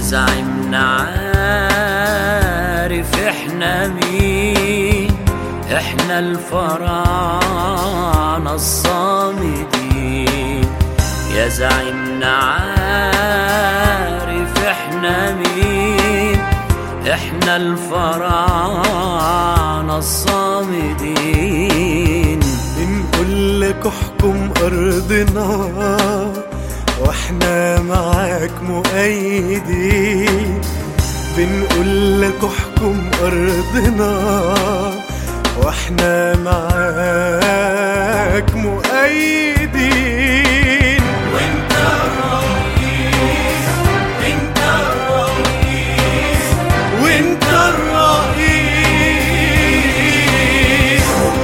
زعيمنا عارف احنا مين احنا الفراعنة الصامدين يا زعيمنا عارف احنا مين احنا الفراعنة الصامدين بنقول لك احكم ارضنا واحنا معاك مؤيدين بنقول لك احكم ارضنا واحنا معاك مؤيدين وانت الرئيس انت الرئيس وانت الرئيس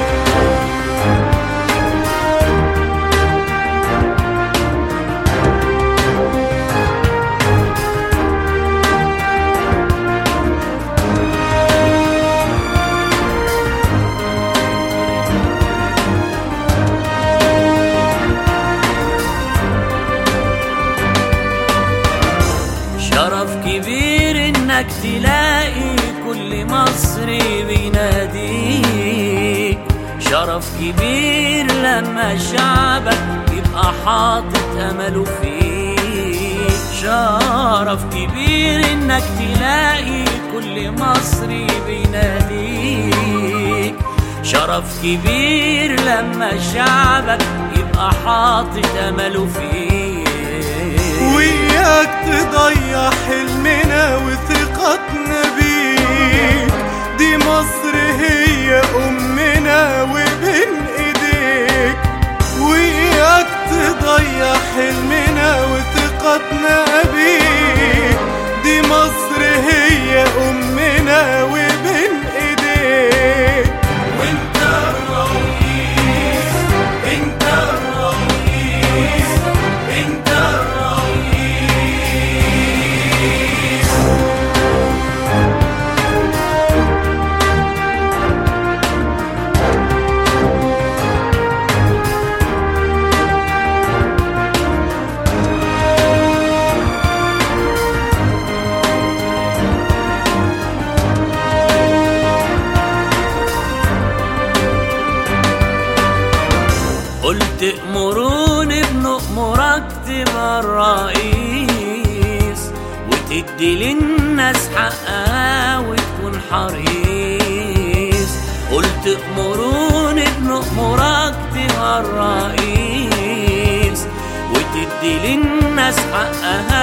شرف كبير انك تلاقي كل مصري بيناديك شرف كبير لما شعبك يبقى حاطط امله فيك شرف كبير انك تلاقي كل مصري بيناديك شرف كبير لما شعبك يبقى حاطط امله فيك وياك تضيع حلمنا وثقتنا بيك دي مصر هي أمنا وبين إيديك وياك تضيع حلمنا وثقتنا بيك دي مصر هي أمنا وبين إيديك وانت الرئيس انت الرئيس انت الرئيس قلت امروني بنأمرك تبقى الرئيس وتدي للناس حقها وتكون حريص قلت امروني بنأمرك تبقى الرئيس وتدي للناس حقها